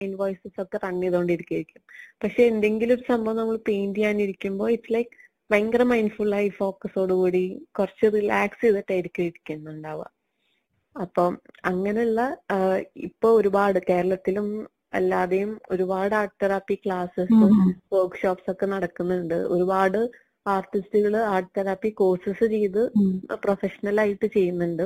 Voices ഒക്കെ run ചെയ്തുകൊണ്ടിരിക്കും പക്ഷെ എന്തെങ്കിലും ഒരു സംഭവം നമ്മൾ പെയിന്റ് ചെയ്യാനിരിക്കുമ്പോൾ ഇറ്റ്സ് ലൈക്ക് ഭയങ്കര മൈൻഡ്ഫുൾ ആയി ഫോക്കസോട് കൂടി കുറച്ച് റിലാക്സ് ചെയ്തിട്ടായിരിക്കും ഇരിക്കുന്നുണ്ടാവുക അപ്പം അങ്ങനെയുള്ള ആഹ് ഇപ്പൊ ഒരുപാട് കേരളത്തിലും അല്ലാതെയും ഒരുപാട് ആർട്ട് തെറാപ്പി ക്ലാസ്സസ് വർക്ക്ഷോപ്സ് ഒക്കെ നടക്കുന്നുണ്ട് ഒരുപാട് ആർട്ടിസ്റ്റുകൾ ആർട്ട് തെറാപ്പി കോഴ്സസ് ചെയ്ത് പ്രൊഫഷണൽ ആയിട്ട് ചെയ്യുന്നുണ്ട്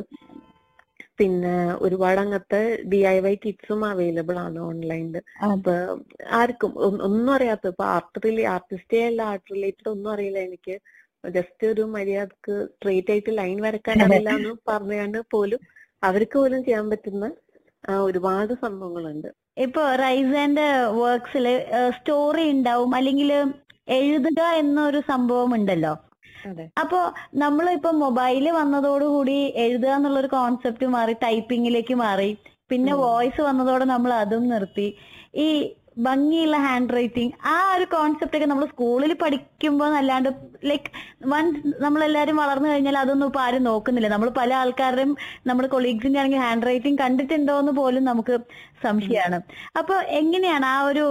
പിന്നെ ഒരുപാട് അങ്ങനത്തെ ഡി ഐ വൈ കിറ്റ്സും അവൈലബിൾ ആണ് ഓൺലൈനിൽ അപ്പൊ ആർക്കും ഒ- ഒന്നും അറിയാത്ത ഇപ്പൊ ആർട്ട് റിലേ ആർട്ടിസ്റ്റേ അല്ല ആർട്ട് റിലേറ്റഡ് ഒന്നും അറിയില്ല എനിക്ക് ജസ്റ്റ് ഒരു മര്യാദക്ക് സ്ട്രെയിറ്റ് ആയിട്ട് ലൈൻ വരക്കാൻ അറിയില്ല എന്ന് പറഞ്ഞാണ്ട് പോലും അവർക്ക് പോലും ചെയ്യാൻ പറ്റുന്ന ആ, ഒരുപാട് സംഭവങ്ങളുണ്ട് ഇപ്പൊ റൈസാന്റെ വർക്ക്സിൽ സ്റ്റോറി ഉണ്ടാവും അല്ലെങ്കിൽ എഴുതുക എന്നൊരു സംഭവം ഉണ്ടല്ലോ അതെ അപ്പോ നമ്മൾ ഇപ്പൊ മൊബൈല് വന്നതോടുകൂടി എഴുതുക എന്നുള്ള ഒരു കോൺസെപ്റ്റ് മാറി ടൈപ്പിങ്ങിലേക്ക് മാറി പിന്നെ ഉം. വോയിസ് വന്നതോടെ നമ്മൾ അതും നിർത്തി ഈ ഭംഗിയുള്ള ഹാൻഡ് റൈറ്റിംഗ് ആ ഒരു കോൺസെപ്റ്റ് ഒക്കെ നമ്മൾ സ്കൂളിൽ പഠിക്കുമ്പോൾ അല്ലാണ്ട് ലൈക്ക് വൺസ് നമ്മളെല്ലാരും വളർന്നു കഴിഞ്ഞാൽ അതൊന്നും ഇപ്പൊ ആരും നോക്കുന്നില്ല നമ്മൾ പല ആൾക്കാരുടെയും നമ്മുടെ കൊളീഗ്സിന്റെ ആണെങ്കിൽ ഹാൻഡ് റൈറ്റിംഗ് കണ്ടിട്ടുണ്ടോ എന്ന് പോലും നമുക്ക് സംശയമാണ് അപ്പൊ എങ്ങനെയാണ് ആ ഒരു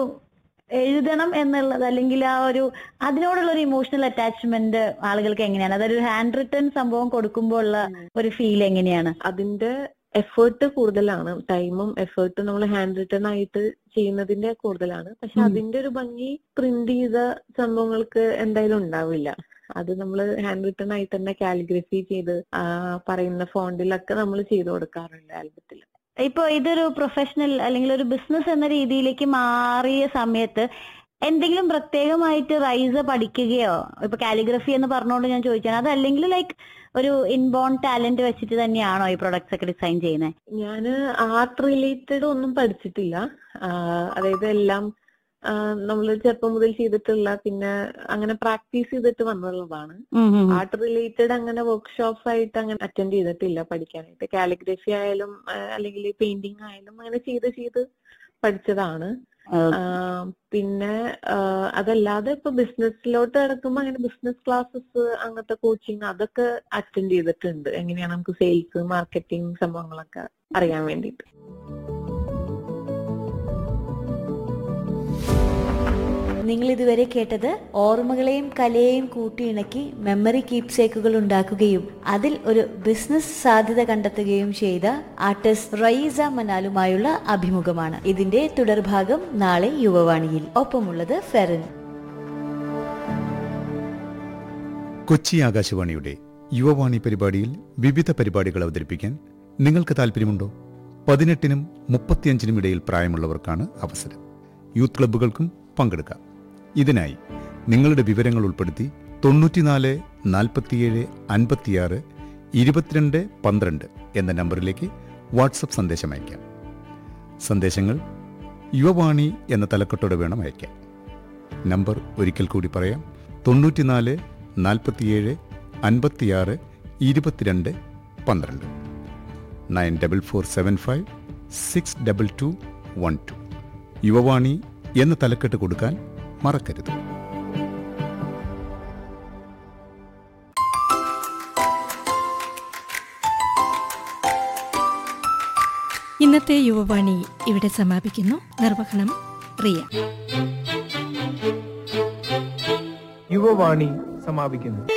എഴുതണം എന്നുള്ളത് അല്ലെങ്കിൽ ആ ഒരു അതിനോടുള്ള ഒരു ഇമോഷണൽ അറ്റാച്ച്മെന്റ് ആളുകൾക്ക് എങ്ങനെയാണ് അതൊരു ഹാൻഡ് റിട്ടേൺ സംഭവം കൊടുക്കുമ്പോൾ ഉള്ള ഒരു ഫീൽ എങ്ങനെയാണ് അതിന്റെ എഫേർട്ട് കൂടുതലാണ് ടൈമും എഫേർട്ടും നമ്മൾ ഹാൻഡ് റിട്ടേൺ ആയിട്ട് ചെയ്യുന്നതിന്റെ കൂടുതലാണ് പക്ഷെ ഉം. അതിന്റെ ഒരു ഭംഗി പ്രിന്റ് ചെയ്ത സംഭവങ്ങൾക്ക് എന്തായാലും ഉണ്ടാവില്ല അത് നമ്മൾ ഹാൻഡ് റിട്ടേൺ ആയിട്ട് തന്നെ കാലിഗ്രഫി ചെയ്ത് ആ, പറയുന്ന ഫോണ്ടിലൊക്കെ നമ്മൾ ചെയ്തു കൊടുക്കാറുണ്ട് ആൽബത്തിൽ ഇപ്പൊ ഇതൊരു പ്രൊഫഷണൽ അല്ലെങ്കിൽ ഒരു ബിസിനസ് എന്ന രീതിയിലേക്ക് മാറിയ സമയത്ത് എന്തെങ്കിലും പ്രത്യേകമായിട്ട് റൈസ് പഠിക്കുകയോ ഇപ്പൊ കാലിഗ്രഫി എന്ന് പറഞ്ഞുകൊണ്ട് ഞാൻ ചോദിച്ചാണ് അതല്ലെങ്കിൽ ലൈക്ക് ഒരു ഇൻബോൺ ടാലന്റ് വെച്ചിട്ട് തന്നെയാണോ ഈ പ്രൊഡക്ട്സ് ഒക്കെ ഡിസൈൻ ചെയ്യുന്നത് ഞാന് ആർട്ട് റിലേറ്റഡ് ഒന്നും പഠിച്ചിട്ടില്ല ആ, അതായത് എല്ലാം നമ്മൾ ചെറുപ്പം മുതൽ ചെയ്തിട്ടുള്ള പിന്നെ അങ്ങനെ പ്രാക്ടീസ് ചെയ്തിട്ട് വന്നുള്ളതാണ് ആർട്ട് റിലേറ്റഡ് അങ്ങനെ വർക്ക്ഷോപ്സ് ആയിട്ട് അങ്ങനെ അറ്റൻഡ് ചെയ്തിട്ടില്ല പഠിക്കാനായിട്ട് കാലിഗ്രഫി ആയാലും ആ, അല്ലെങ്കിൽ പെയിന്റിങ് ആയാലും അങ്ങനെ ചെയ്ത് ചെയ്ത് പഠിച്ചതാണ് ആ, പിന്നെ ആ, അതല്ലാതെ ഇപ്പൊ ബിസിനസ്സിലോട്ട് കിടക്കുമ്പോ അങ്ങനെ ബിസിനസ് ക്ലാസ്സസ് അങ്ങനത്തെ കോച്ചിങ് അതൊക്കെ അറ്റൻഡ് ചെയ്തിട്ടുണ്ട് എങ്ങനെയാണ് നമുക്ക് സെയിൽസ് മാർക്കറ്റിംഗ് സംഭവങ്ങളൊക്കെ അറിയാൻ വേണ്ടിയിട്ട് നിങ്ങൾ ഇതുവരെ കേട്ടത് ഓർമ്മകളെയും കലയെയും കൂട്ടിയിണക്കി മെമ്മറി കീപ്സേക്കുകൾ ഉണ്ടാക്കുകയും അതിൽ ഒരു ബിസിനസ് സാധ്യത കണ്ടെത്തുകയും ചെയ്ത ആർട്ടിസ്റ്റ് റയീസ മനാലുമായുള്ള അഭിമുഖമാണ് ഇതിന്റെ തുടർഭാഗം നാളെ യുവവാണിയിൽ ഒപ്പമുള്ളത് ഫെറിൻ കൊച്ചി ആകാശവാണിയുടെ യുവവാണി പരിപാടിയിൽ വിവിധ പരിപാടികൾ അവതരിപ്പിക്കാൻ നിങ്ങൾക്ക് താല്പര്യമുണ്ടോ പതിനെട്ടിനും മുപ്പത്തിയഞ്ചിനും ഇടയിൽ പ്രായമുള്ളവർക്കാണ് അവസരം യൂത്ത് ക്ലബ്ബുകൾക്കും പങ്കെടുക്കാം ഇതിനായി നിങ്ങളുടെ വിവരങ്ങൾ ഉൾപ്പെടുത്തി തൊണ്ണൂറ്റിനാല് നാൽപ്പത്തിയേഴ് അൻപത്തിയാറ് ഇരുപത്തിരണ്ട് പന്ത്രണ്ട് എന്ന നമ്പറിലേക്ക് വാട്സപ്പ് സന്ദേശം അയക്കാം സന്ദേശങ്ങൾ യുവവാണി എന്ന തലക്കെട്ടോടെ വേണം അയക്കാൻ നമ്പർ ഒരിക്കൽ കൂടി പറയാം തൊണ്ണൂറ്റിനാല് നാൽപ്പത്തിയേഴ് അൻപത്തിയാറ് ഇരുപത്തിരണ്ട് പന്ത്രണ്ട് nine double four seven five six double two one two Yuvavani എന്ന തലക്കെട്ട് കൊടുക്കാൻ മറക്കരുത് ഇന്നത്തെ യുവവാണി ഇവിടെ സമാപിക്കുന്നു നിർവഹണം റിയ യുവവാണി സമാപിക്കുന്നു